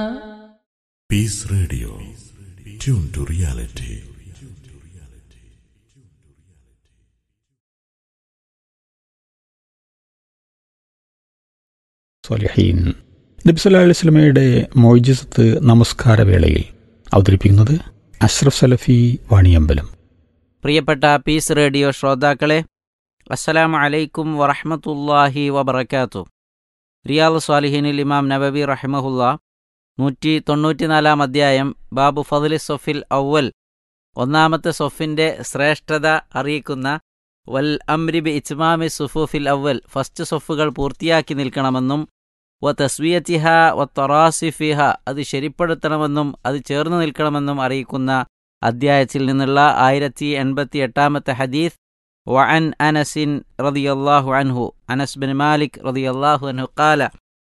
Peace Radio. Tune to reality. സ്വലിഹീൻ നബി സല്ലല്ലാഹു അലൈഹി വസല്ലമയുടെ മോജിസത്ത് നമസ്കാരവേളയിൽ അവതരിപ്പിക്കുന്നത് അഷ്റഫ് സലഫി വാണിയമ്പലം പ്രിയപ്പെട്ട പീസ് റേഡിയോ ശ്രോതാക്കളെ അസ്സലാമു അലൈക്കും വറഹ്മത്തുള്ളാഹി വബറകാത്തു റിയാദ് സ്വാലിഹീനിൽ ഇമാം നബവി റഹിമഹുല്ല നൂറ്റി തൊണ്ണൂറ്റിനാലാം അധ്യായം ബാബു ഫضل സൊഫിൽ ഔവൽ ഒന്നാമത്തെ സൊഫിൻ്റെ ശ്രേഷ്ഠത അറിയിക്കുന്ന വൽ അംരിബി ഇച്മാമി സുഫൂഫിൽ അവൽ ഫസ്റ്റ് സൊഫുകൾ പൂർത്തിയാക്കി നിൽക്കണമെന്നും വ തസ്വിയത്തിഹ വ തൊറാസിഫിഹ അത് ശരിപ്പെടുത്തണമെന്നും അത് ചേർന്ന് നിൽക്കണമെന്നും അറിയിക്കുന്ന അദ്ധ്യായത്തിൽ നിന്നുള്ള ആയിരത്തി എൺപത്തി എട്ടാമത്തെ ഹദീസ് വഅൻ അനസിൻ റളിയല്ലാഹു അൻഹു അനസ് ബിൻ മാലിക് റളിയല്ലാഹു അൻഹു ഖാല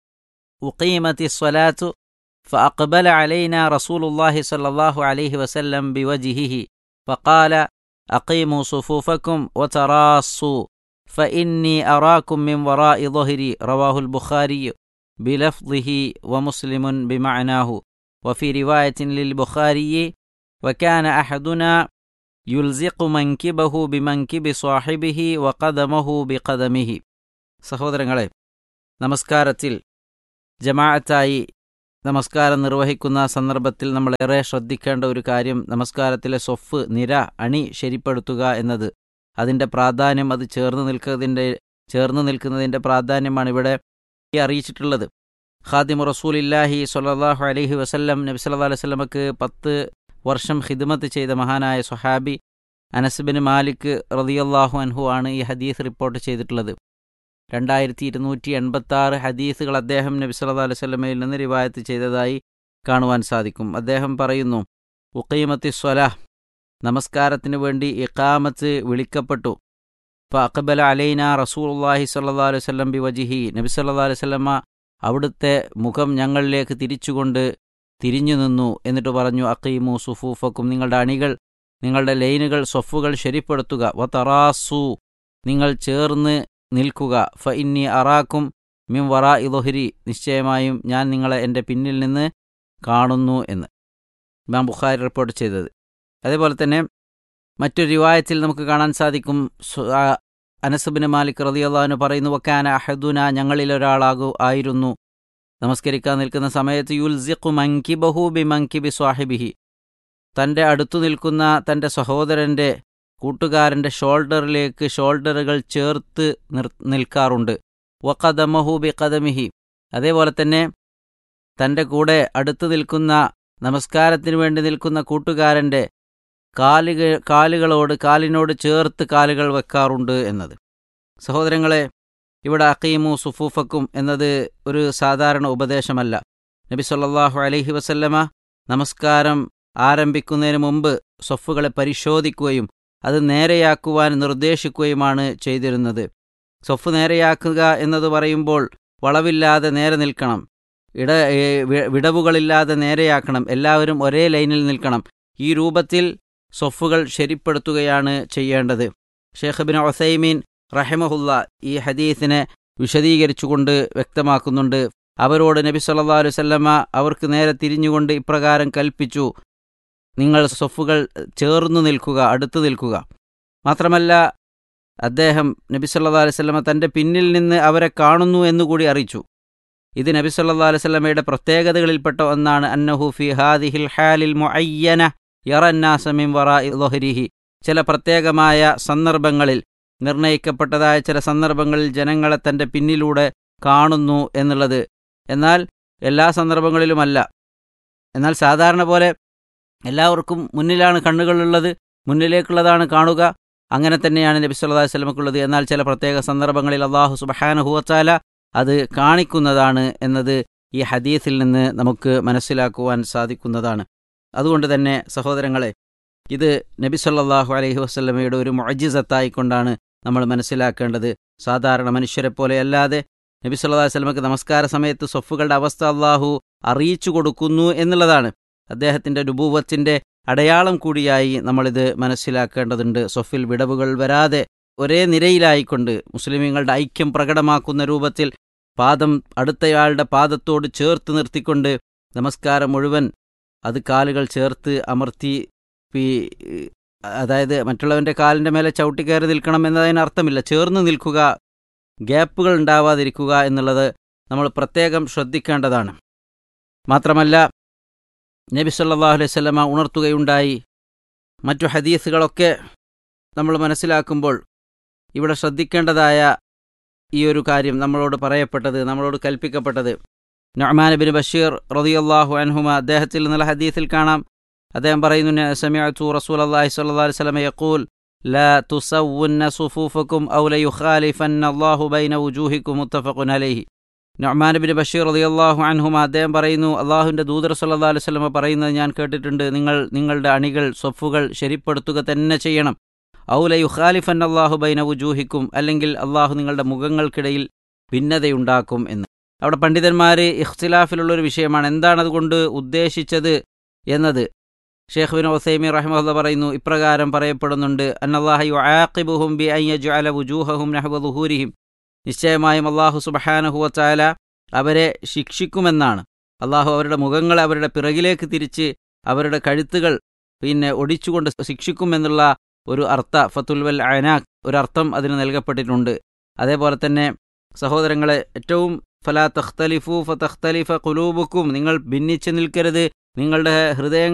أقيمت الصلاة فأقبل علينا رسول الله صلى الله عليه وسلم بوجهه فقال أقيموا صفوفكم وتراصوا فإني أراكم من وراء ظهري رواه البخاري بلفظه ومسلم بمعناه وفي رواية للبخاري وكان أحدنا يلزق منكبه بمنكب صاحبه وقدمه بقدمه സഹോദരങ്ങളെ നമസ്കാരത്തിൽ ജമാഅത്തായി നമസ്കാരം നിർവഹിക്കുന്ന സന്ദർഭത്തിൽ നമ്മൾ ഏറെ ശ്രദ്ധിക്കേണ്ട ഒരു കാര്യം നമസ്കാരത്തിലെ സൊഫ് നിര അണി ശരിപ്പെടുത്തുക എന്നത് അതിൻ്റെ പ്രാധാന്യം അത് ചേർന്ന് നിൽക്കുന്നതിൻ്റെ ചേർന്ന് നിൽക്കുന്നതിൻ്റെ പ്രാധാന്യമാണ് ഇവിടെ ഈ അറിയിച്ചിട്ടുള്ളത് ഖാദിമു റസൂലില്ലാഹി സ്വല്ലല്ലാഹു അലൈഹി വസല്ലം നബി സല്ലല്ലാഹു അലൈഹി വസല്ലമക്ക് പത്ത് വർഷം ഖിദ്മത്ത് ചെയ്ത മഹാനായ സുഹാബി അനസ്ബിൻ മാലിക് റളിയല്ലാഹു അൻഹു ആണ് ഈ ഹദീസ് റിപ്പോർട്ട് ചെയ്തിട്ടുള്ളത് രണ്ടായിരത്തി ഇരുന്നൂറ്റി എൺപത്തി ആറ് ഹദീസുകൾ അദ്ദേഹം നബി സല്ലല്ലാഹു അലൈഹി വസല്ലമയിൽ നിന്ന് റിവായത്ത് ചെയ്തതായി കാണുവാൻ സാധിക്കും അദ്ദേഹം പറയുന്നു ഉഖീമത്തി സ്വലാഹ് നമസ്കാരത്തിന് വേണ്ടി ഇഖാമത്ത് വിളിക്കപ്പെട്ടു അപ്പോൾ അക്ബല അലൈന റസൂലുള്ളാഹി സ്വല്ലല്ലാഹു അലൈഹി വസല്ലം ബി വജിഹി നബി സല്ലല്ലാഹു അലൈഹി വസല്ലമ അവിടുത്തെ മുഖം ഞങ്ങളിലേക്ക് തിരിച്ചുകൊണ്ട് തിരിഞ്ഞു നിന്നു എന്നിട്ട് പറഞ്ഞു അക്കീമു സുഫൂഫക്കും നിങ്ങളുടെ അണികൾ നിങ്ങളുടെ ലൈനുകൾ സൊഫുകൾ ശരിപ്പെടുത്തുക വ തറാസു നിങ്ങൾ ചേർന്ന് നിൽക്കുക ഫ ഇന്നി അറാക്കും മിം വറാ ഇലൊഹരി നിശ്ചയമായും ഞാൻ നിങ്ങളെ എൻ്റെ പിന്നിൽ നിന്ന് കാണുന്നു എന്ന് ഇമാം ബുഖാരി റിപ്പോർട്ട് ചെയ്തത് അതേപോലെ തന്നെ മറ്റൊരു റിവായത്തിൽ നമുക്ക് കാണാൻ സാധിക്കും അനസബിന് മാലിക് റതിയല്ലാഹുന് പറയുന്നു വക്കാന അഹദുന ഞങ്ങളിലൊരാളാകു ആയിരുന്നു നമസ്കരിക്കാൻ നിൽക്കുന്ന സമയത്ത് യുൽസിഖു മങ്കിബഹു ബി മങ്കിബി സ്വാഹിബിഹി തൻ്റെ അടുത്തു നിൽക്കുന്ന തൻ്റെ സഹോദരൻ്റെ കൂട്ടുകാരൻ്റെ ഷോൾഡറിലേക്ക് ഷോൾഡറുകൾ ചേർത്ത് നിർ നിൽക്കാറുണ്ട് വഖദമഹു ബി കദമിഹി അതേപോലെ തന്നെ തൻ്റെ കൂടെ അടുത്തു നിൽക്കുന്ന നമസ്കാരത്തിന് വേണ്ടി നിൽക്കുന്ന കൂട്ടുകാരൻ്റെ കാലുക കാലുകളോട് കാലിനോട് ചേർത്ത് കാലുകൾ വെക്കാറുണ്ട് എന്നത് സഹോദരങ്ങളെ ഇവിടെ അക്കീമു സുഫൂഫക്കും എന്നത് ഒരു സാധാരണ ഉപദേശമല്ല നബി സല്ലല്ലാഹു അലൈഹി വസല്ലമ നമസ്കാരം ആരംഭിക്കുന്നതിന് മുമ്പ് സൊഫുകളെ പരിശോധിക്കുകയും അത് നേരെയാക്കുവാൻ നിർദ്ദേശിക്കുകയുമാണ് ചെയ്തിരുന്നത് സൊഫ് നേരെയാക്കുക എന്നത് പറയുമ്പോൾ വളവില്ലാതെ നേരെ നിൽക്കണം ഇട വിടവുകളില്ലാതെ നേരെയാക്കണം എല്ലാവരും ഒരേ ലൈനിൽ നിൽക്കണം ഈ രൂപത്തിൽ സൊഫുകൾ ശരിപ്പെടുത്തുകയാണ് ചെയ്യേണ്ടത് ഷേഖ് ബിൻ ഒസൈമീൻ റഹമഹുല്ല ഈ ഹദീസിനെ വിശദീകരിച്ചുകൊണ്ട് വ്യക്തമാക്കുന്നുണ്ട് അവരോട് നബി സല്ലാ അലുസല്ലമ്മ അവർക്ക് നേരെ തിരിഞ്ഞുകൊണ്ട് ഇപ്രകാരം കൽപ്പിച്ചു നിങ്ങൾ സൊഫുകൾ ചേർന്നു നിൽക്കുക അടുത്തു നിൽക്കുക മാത്രമല്ല അദ്ദേഹം നബി സല്ലാ അലുസല്ലമ്മ തൻ്റെ പിന്നിൽ നിന്ന് അവരെ കാണുന്നു എന്നുകൂടി അറിയിച്ചു ഇത് നബി സല്ലാ അലുസല്ലമ്മയുടെ പ്രത്യേകതകളിൽപ്പെട്ട ഒന്നാണ് അന്നഹു ഫി ഹാദിഹിൽ ഹാലിൽ മുഅയ്യന യറന്നാസമിം വറാ ലൊഹരിഹി ചില പ്രത്യേകമായ സന്ദർഭങ്ങളിൽ നിർണയിക്കപ്പെട്ടതായ ചില സന്ദർഭങ്ങളിൽ ജനങ്ങളെ തൻ്റെ പിന്നിലൂടെ കാണുന്നു എന്നുള്ളത് എന്നാൽ എല്ലാ സന്ദർഭങ്ങളിലുമല്ല എന്നാൽ സാധാരണ പോലെ എല്ലാവർക്കും മുന്നിലാണ് കണ്ണുകളുള്ളത് മുന്നിലേക്കുള്ളതാണ് കാണുക അങ്ങനെ തന്നെയാണ് നബി സല്ലല്ലാഹു അലൈഹി വസല്ലമക്കുള്ളത് എന്നാൽ ചില പ്രത്യേക സന്ദർഭങ്ങളിൽ അള്ളാഹു സുബ്ഹാനഹു വതആല അത് കാണിക്കുന്നതാണ് എന്നത് ഈ ഹദീസിൽ നിന്ന് നമുക്ക് മനസ്സിലാക്കുവാൻ സാധിക്കുന്നതാണ് അതുകൊണ്ട് തന്നെ സഹോദരങ്ങളെ ഇത് നബി സല്ലല്ലാഹു അലൈഹി വസല്ലമയുടെ ഒരു മുഅജിസത്തായിക്കൊണ്ടാണ് നമ്മൾ മനസ്സിലാക്കേണ്ടത് സാധാരണ മനുഷ്യരെ പോലെ അല്ലാതെ നബി സല്ലല്ലാഹു അലൈഹി വസല്ലമക്ക് നമസ്കാര സമയത്ത് സൊഫുകളുടെ അവസ്ഥ അള്ളാഹു അറിയിച്ചു കൊടുക്കുന്നു എന്നുള്ളതാണ് അദ്ദേഹത്തിൻ്റെ രുബൂവത്തിൻ്റെ അടയാളം കൂടിയായി നമ്മളിത് മനസ്സിലാക്കേണ്ടതുണ്ട് സൊഫിൽ വിടവുകൾ വരാതെ ഒരേ നിരയിലായിക്കൊണ്ട് മുസ്ലിമീങ്ങളുടെ ഐക്യം പ്രകടമാക്കുന്ന രൂപത്തിൽ പാദം അടുത്തയാളുടെ പാദത്തോട് ചേർത്ത് നിർത്തിക്കൊണ്ട് നമസ്കാരം മുഴുവൻ അത് കാലുകൾ ചേർത്ത് അമർത്തി പി- അതായത് മറ്റുള്ളവൻ്റെ കാലിൻ്റെ മേലെ ചവിട്ടി കയറി നിൽക്കണം എന്നതിന് അർത്ഥമില്ല ചേർന്ന് നിൽക്കുക ഗ്യാപ്പുകൾ ഉണ്ടാവാതിരിക്കുക എന്നുള്ളത് നമ്മൾ പ്രത്യേകം ശ്രദ്ധിക്കേണ്ടതാണ് മാത്രമല്ല നബി സല്ലല്ലാഹു അലൈഹി വസല്ലമ ഉണർത്തുകയുണ്ടായി മറ്റു ഹദീസുകളൊക്കെ നമ്മൾ മനസ്സിലാക്കുമ്പോൾ ഇവിടെ ശ്രദ്ധിക്കേണ്ടതായ ഈ ഒരു കാര്യം നമ്മളോട് പറയപ്പെട്ടത് നമ്മളോട് കൽപ്പിക്കപ്പെട്ടത് നഅ്മാൻ ബിൻ ബഷീർ റളിയല്ലാഹു അൻഹുമ അദ്ദേഹത്തിൽ നിന്നുള്ള ഹദീസിൽ കാണാം അദ്ദേഹം പറയുന്നു സമിഅതു റസൂലല്ലാഹി സ്വല്ലല്ലാഹു അലൈഹി വസല്ലമ യഖൂൽ لا تسون صفوفكم أو ليخالفن الله بين وجوهكم متفق عليه നൊമാൻ ബിൻ ബഷീർ റളിയല്ലാഹു അൻഹുമ അദ്ദേഹം പറയുന്നു അള്ളാഹുവിൻ്റെ ദൂതർ സല്ലല്ലാഹു അലൈഹി വസല്ലമ പറയുന്നത് ഞാൻ കേട്ടിട്ടുണ്ട് നിങ്ങൾ നിങ്ങളുടെ അണികൾ സ്വഫുകൾ ശരിപ്പെടുത്തുക തന്നെ ചെയ്യണം ഔല യുഖാലിഫൻ അള്ളാഹു ബൈന വുജൂഹിക്കും അല്ലെങ്കിൽ അള്ളാഹു നിങ്ങളുടെ മുഖങ്ങൾക്കിടയിൽ ഭിന്നതയുണ്ടാക്കും എന്ന് അവിടെ പണ്ഡിതന്മാർ ഇഖ്തിലാഫിലുള്ള ഒരു വിഷയമാണ് എന്താണ് അതുകൊണ്ട് ഉദ്ദേശിച്ചത് എന്നത് ഷേഖ് ബിൻ ഒസൈമി റഹ്മുല്ല പറയുന്നു ഇപ്രകാരം പറയപ്പെടുന്നുണ്ട് അന്നല്ലാഹു യുആഖിബുഹും ബി അൻ യജ്അല വുജൂഹഹും നഹ്വ ളുഹൂരിഹിം നിശ്ചയമായും അള്ളാഹു സുബഹാനഹുവച്ചാല അവരെ ശിക്ഷിക്കുമെന്നാണ് അള്ളാഹു അവരുടെ മുഖങ്ങളെ അവരുടെ പിറകിലേക്ക് തിരിച്ച് അവരുടെ കഴുത്തുകൾ പിന്നെ ഒടിച്ചുകൊണ്ട് ശിക്ഷിക്കുമെന്നുള്ള ഒരു അർത്ഥ ഫത്തുൽവൽ അനാഖ് ഒരർത്ഥം അതിന് നൽകപ്പെട്ടിട്ടുണ്ട് അതേപോലെ തന്നെ സഹോദരങ്ങളെ ഏറ്റവും ഫലാ തഖ്തലിഫു ഫതഖ്തലിഫ ഖുലൂബുക്കും നിങ്ങൾ ഭിന്നിച്ച് നിൽക്കരുത് നിങ്ങളുടെ ഹൃദയം